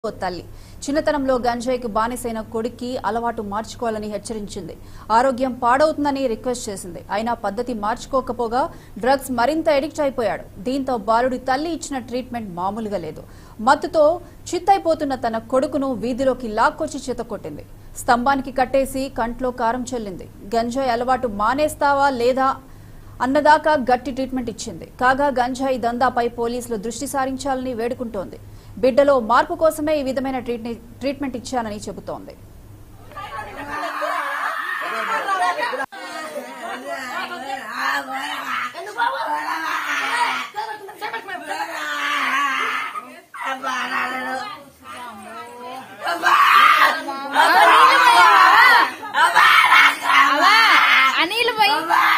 ఓ తల్లి చిన్నతనంలో గంజాయికి బానిసైన కొడుక్కి అలవాటు మార్చుకోవాలని హెచ్చరించింది ఆరోగ్యం పాడవుతుందని రిక్వెస్ట్ చేసింది అయినా పద్ధతి మార్చుకోకపోగా డ్రగ్స్ మరింత ఎడిక్ట్ అయిపోయాడు దీంతో బాలుడి తల్లి ఇచ్చిన ట్రీట్మెంట్ మామూలుగా లేదు మత్తుతో చిత్తైపోతున్న తన కొడుకును వీధిలోకి లాక్కొచ్చి చేతకొట్టింది స్తంభానికి కట్టేసి కంట్లో కారం చెల్లింది గంజాయి అలవాటు మానేస్తావా లేదా అన్నదాకా గట్టి ట్రీట్మెంట్ ఇచ్చింది కాగా గంజాయి దందాపై పోలీసులు దృష్టి సారించాలని వేడుకుంటోంది బిడ్డలో మార్పు కోసమే ఈ విధమైన ట్రీట్ని- ట్రీట్మెంట్ ఇచ్చానని చెబుతోంది అనిల్ పోయి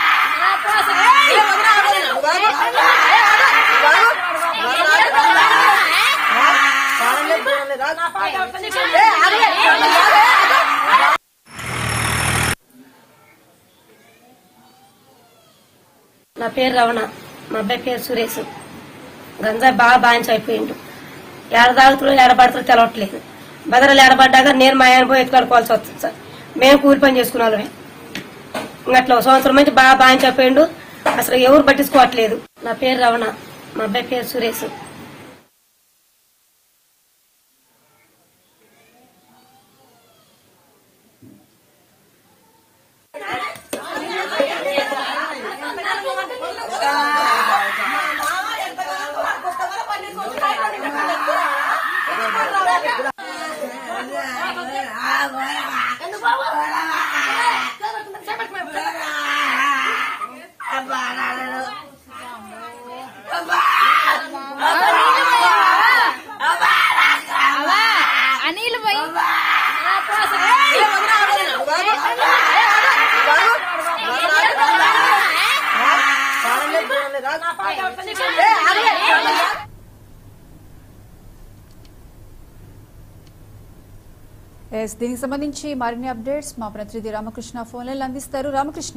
నా పేరు రవణ మా అబ్బాయి పేరు సురేష్ గంజాయి బాగా బాయించి అయిపోయిండు ఏడ తాగుతులు ఏడబడుతులు తెలవట్లేదు బదరలు ఏడబడ్డాక నేను మా ఆయన పోయి ఎత్తుకోవాల్సి వస్తుంది సార్ మేము కూలి పని చేసుకునే వాళ్ళమే ఇంకా అట్లా ఒక సంవత్సరం నుంచి బాగా బాయించి అయిపోయిండు అసలు ఎవరు పట్టించుకోవట్లేదు నా పేరు రవణ మా అబ్బాయి పేరు సురేష్ అనిల్ పోయి ఎస్ దీనికి సంబంధించి మరిన్ని అప్డేట్స్ మా ప్రతినిధి రామకృష్ణ ఫోన్ లైన్లో అందిస్తారు రామకృష్ణ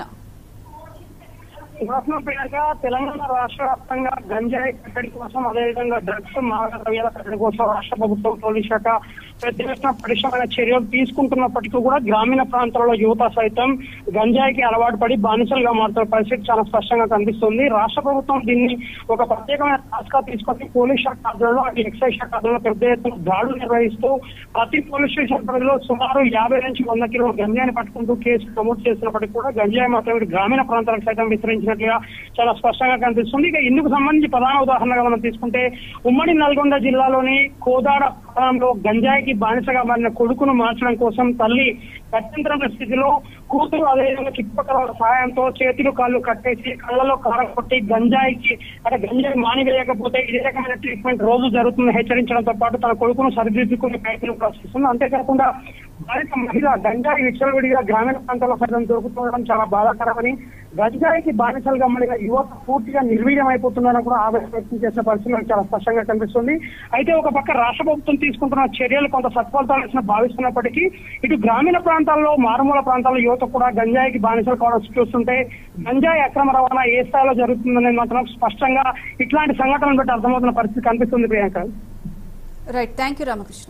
గోపన ప్రియాంక తెలంగాణ రాష్ట్ర వ్యాప్తంగా గంజాయి కట్టడి కోసం అదేవిధంగా డ్రగ్స్ మాదక ద్రవ్యాల కట్టడి కోసం రాష్ట్ర ప్రభుత్వం పోలీస్ శాఖ పెద్ద ఎత్తున పటిష్టమైన చర్యలు తీసుకుంటున్నప్పటికీ కూడా గ్రామీణ ప్రాంతాల్లో యువత సైతం గంజాయికి అలవాటు పడి బానిసలుగా మారుతున్న పరిస్థితి చాలా స్పష్టంగా కనిపిస్తుంది రాష్ట్ర ప్రభుత్వం దీన్ని ఒక ప్రత్యేకమైన టాస్క్ గా తీసుకొని పోలీస్ శాఖ ఆధ్వర్యంలో అటు ఎక్సైజ్ శాఖ ఆధ్వర్యంలో పెద్ద ఎత్తున దాడులు నిర్వహిస్తూ ప్రతి పోలీస్ స్టేషన్ పరిధిలో సుమారు యాభై నుంచి వంద కిలో గంజాయిని పట్టుకుంటూ కేసు నమోదు చేసినప్పటికీ కూడా గంజాయి మాత్రం ఇటు గ్రామీణ ప్రాంతాలకు సైతం విస్తరించినట్లుగా చాలా స్పష్టంగా కనిపిస్తుంది ఇక ఇందుకు సంబంధించి ప్రధాన ఉదాహరణగా మనం తీసుకుంటే ఉమ్మడి నల్గొండ జిల్లాలోని కోదాడ పట్టణంలో గంజాయికి బానిసగా మారిన కొడుకును మార్చడం కోసం తల్లి గత్యంతరమైన స్థితిలో కూతురు అదేవిధంగా చుట్టుపక్కల వాళ్ళ సహాయంతో చేతులు కాళ్ళు కట్టేసి కళ్ళలో కారం కొట్టి గంజాయికి అంటే గంజాయి మానివేయకపోతే ఇదే రకమైన ట్రీట్మెంట్ రోజు జరుగుతుందని హెచ్చరించడంతో పాటు తన కొడుకును సరిదిద్దుకునే ప్రయత్నం ప్రశ్నిస్తుంది అంతేకాకుండా బాలిక మహిళ గంజాయి విచ్చలవిడిగా గ్రామీణ ప్రాంతాల్లో సైతం దొరుకుతుండడం చాలా బాధాకరమని గంజాయికి బానిసలుగా మళ్ళీ యువత పూర్తిగా నిర్వీర్యం అయిపోతుందని కూడా ఆవేశం వ్యక్తం చేసిన పరిస్థితి మనకు చాలా స్పష్టంగా కనిపిస్తుంది అయితే ఒక పక్క రాష్ట్ర ప్రభుత్వం తీసుకుంటున్న చర్యలు కొంత సత్ఫలితాలు ఇచ్చిన భావిస్తున్నప్పటికీ ఇటు గ్రామీణ ప్రాంతాల్లో మారుమూల ప్రాంతాల్లో యువత కూడా గంజాయికి బానిసలు కావడం చూస్తుంటే గంజాయి అక్రమ రవాణా ఏ స్థాయిలో జరుగుతుందనేది మాత్రం స్పష్టంగా ఇట్లాంటి సంఘటనలు బట్టి అర్థమవుతున్న పరిస్థితి కనిపిస్తుంది Priyanka right thank you Ramakrishna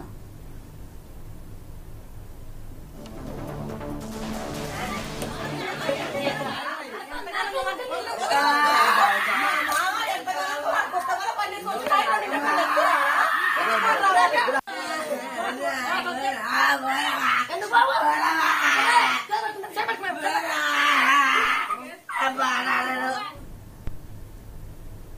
ఎందుకు